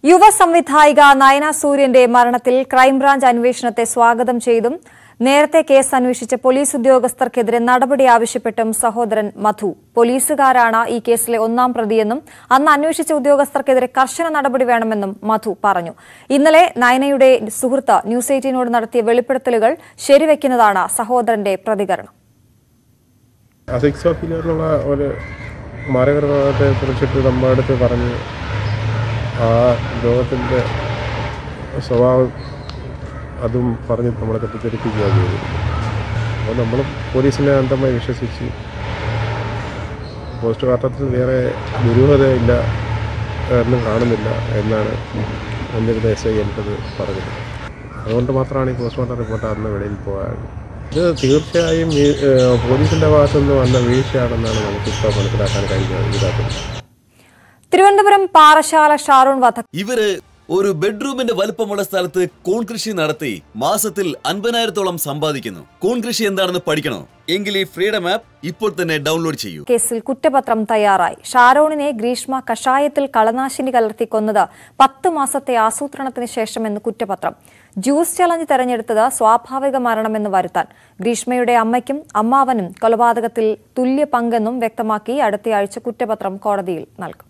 യുവ സംവിധായിക നയന സൂര്യന്റെ മരണത്തിൽ ക്രൈംബ്രാഞ്ച് അന്വേഷണത്തെ സ്വാഗതം ചെയ്തും നേരത്തെ കേസ് അന്വേഷിച്ച പോലീസ് ഉദ്യോഗസ്ഥർക്കെതിരെ നടപടി ആവശ്യപ്പെട്ടും സഹോദരൻ മധു പോലീസുകാരാണ് ഈ കേസിലെ ഒന്നാം പ്രതിയെന്നും അന്ന് അന്വേഷിച്ച ഉദ്യോഗസ്ഥർക്കെതിരെ കർശന നടപടി വേണമെന്നും മധു പറഞ്ഞു ഇന്നലെ നയനയുടെ സുഹൃത്ത് ന്യൂസ് എയ്റ്റീനോട് നടത്തിയ വെളിപ്പെടുത്തലുകൾ ശരിവെക്കുന്നതാണ് സഹോദരന്റെ പ്രതികരണം സിക്സ് ഓഫ് എന്നുള്ള ഒരു മാരകരോഗത്തെ കുറിച്ചിട്ട് നമ്മുടെ അടുത്ത് പറഞ്ഞ് ആ രോഗത്തിൻ്റെ സ്വഭാവം അതും പറഞ്ഞ് നമ്മളെ തെറ്റിദ്ധരിപ്പിക്കുകയാണ് ചെയ്തത് അപ്പോൾ നമ്മൾ പോലീസിനെ അന്ധമായി വിശ്വസിച്ച് പോസ്റ്റ്മോർട്ടത്തിൽ വേറെ ദുരൂഹതയില്ല ഒന്നും കാണുന്നില്ല എന്നാണ് എന്നിരുന്ന എസ് ഐ എൻ്റെത് പറഞ്ഞത് അതുകൊണ്ട് മാത്രമാണ് ഈ പോസ്റ്റ്മോർട്ടം റിപ്പോർട്ട് അന്ന് വെളിയിൽ പോകാൻ ഇത് തീർച്ചയായും ഈ, ഏഹ്, പോലീസിൻ്റെ ഭാഗത്തുനിന്ന് വന്ന വീഴ്ചയാണെന്നാണ് നമുക്കിപ്പോൾ മനസ്സിലാക്കാൻ കഴിയുന്നത് ഇതിനകത്ത് തിരുവനന്തപുരം പാറശാല ഷാറൂൺ വധ ഇവര് ഒരു ബെഡ്റൂമിന്റെ വലുപ്പമുള്ള സ്ഥലത്ത് കൂൺ കൃഷി നടത്തി മാസത്തിൽ അൻപതിനായിരത്തോളം സമ്പാദിക്കുന്നു കൂൺ കൃഷി എന്താണെന്ന് പഠിക്കണോ എങ്കിൽ ഈ ഫ്രീഡം ആപ്പ് ഇപ്പോൾ തന്നെ ഡൗൺലോഡ് ചെയ്യൂ കേസിൽ കുറ്റപത്രം തയ്യാറായി ഷാരോണിനെ ഗ്രീഷ്മ കഷായത്തിൽ കളനാശിനി കലർത്തി കൊന്നത് പത്ത് മാസത്തെ ആസൂത്രണത്തിന് ശേഷമെന്ന് കുറ്റപത്രം ജ്യൂസ് ചലഞ്ച് തെരഞ്ഞെടുത്തത് സ്വാഭാവിക മരണമെന്ന് വരുത്താൻ ഗ്രീഷ്മയുടെ അമ്മയ്ക്കും അമ്മാവനും കൊലപാതകത്തിൽ തുല്യ പങ്കെന്നും വ്യക്തമാക്കി അടുത്തയാഴ്ച കുറ്റപത്രം കോടതിയിൽ നൽകും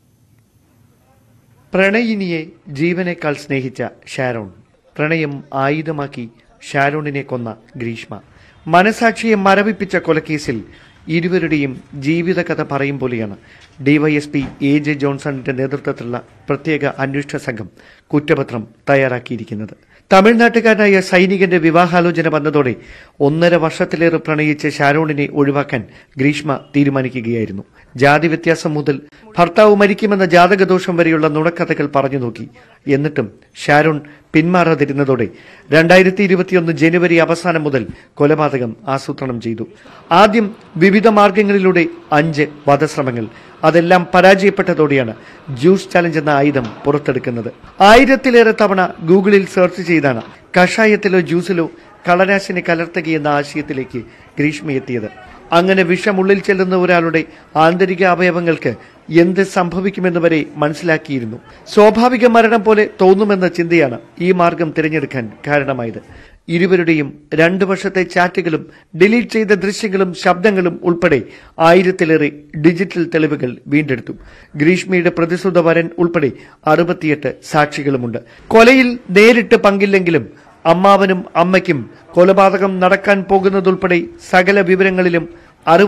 പ്രണയിനിയെ ജീവനേക്കാൾ സ്നേഹിച്ച ഷാരോൺ പ്രണയം ആയുധമാക്കി ഷാരോണിനെ കൊന്ന ഗ്രീഷ്മ മനസാക്ഷിയെ മരവിപ്പിച്ച കൊലക്കേസിൽ ഇരുവരുടെയും ജീവിതകഥ പറയും പോലെയാണ് ഡിവൈഎസ്പി എ ജെ ജോൺസണിന്റെ നേതൃത്വത്തിലുള്ള പ്രത്യേക അന്വേഷണ സംഘം കുറ്റപത്രം തയ്യാറാക്കിയിരിക്കുന്നത് തമിഴ്നാട്ടുകാരനായ സൈനികന്റെ വിവാഹാലോചന വന്നതോടെ ഒന്നര വർഷത്തിലേറെ പ്രണയിച്ച ഷാരോണിനെ ഒഴിവാക്കാൻ ഗ്രീഷ്മ തീരുമാനിക്കുകയായിരുന്നു ജാതി വ്യത്യാസം മുതൽ ഭർത്താവ് മരിക്കുമെന്ന ജാതകദോഷം വരെയുള്ള നുണക്കഥകൾ പറഞ്ഞു നോക്കി എന്നിട്ടും ഷാരോൺ പിന്മാറാതിരുന്നതോടെ രണ്ടായിരത്തി ഇരുപത്തിയൊന്ന് ജനുവരി അവസാനം മുതൽ കൊലപാതകം ആസൂത്രണം ചെയ്തു ആദ്യം വിവിധ മാർഗങ്ങളിലൂടെ അഞ്ച് വധശ്രമങ്ങൾ അതെല്ലാം പരാജയപ്പെട്ടതോടെയാണ് ജ്യൂസ് ചലഞ്ച് എന്ന ആയുധം പുറത്തെടുക്കുന്നത് ആയിരത്തിലേറെ തവണ ഗൂഗിളിൽ സെർച്ച് ചെയ്താണ് കഷായത്തിലോ ജ്യൂസിലോ കളനാശിനി കലർത്തുകയെന്ന ആശയത്തിലേക്ക് ഗ്രീഷ്മ എത്തിയത് അങ്ങനെ വിഷമുള്ളിൽ ചെല്ലുന്ന ഒരാളുടെ ആന്തരിക അവയവങ്ങൾക്ക് എന്ത് സംഭവിക്കുമെന്ന് വരെ മനസ്സിലാക്കിയിരുന്നു സ്വാഭാവിക മരണം പോലെ തോന്നുമെന്ന ചിന്തയാണ് ഈ മാർഗം തിരഞ്ഞെടുക്കാൻ കാരണമായത് ഇരുവരുടെയും രണ്ടു വർഷത്തെ ചാറ്റുകളും ഡിലീറ്റ് ചെയ്ത ദൃശ്യങ്ങളും ശബ്ദങ്ങളും ഉൾപ്പെടെ ആയിരത്തിലേറെ ഡിജിറ്റൽ തെളിവുകൾ വീണ്ടെടുത്തു ഗ്രീഷ്മയുടെ പ്രതിസുത വരൻ ഉൾപ്പെടെ അറുപത്തിയെട്ട് സാക്ഷികളുമുണ്ട് കൊലയിൽ നേരിട്ട് പങ്കില്ലെങ്കിലും അമ്മാവനും അമ്മയ്ക്കും കൊലപാതകം നടക്കാൻ പോകുന്നതുൾപ്പെടെ സകല വിവരങ്ങളിലും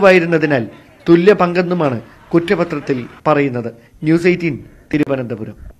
അറിവായിരുന്നതിനാൽ തുല്യ പങ്കെന്നുമാണ് കുറ്റപത്രത്തിൽ പറയുന്നത് ന്യൂസ് എയ്റ്റീൻ തിരുവനന്തപുരം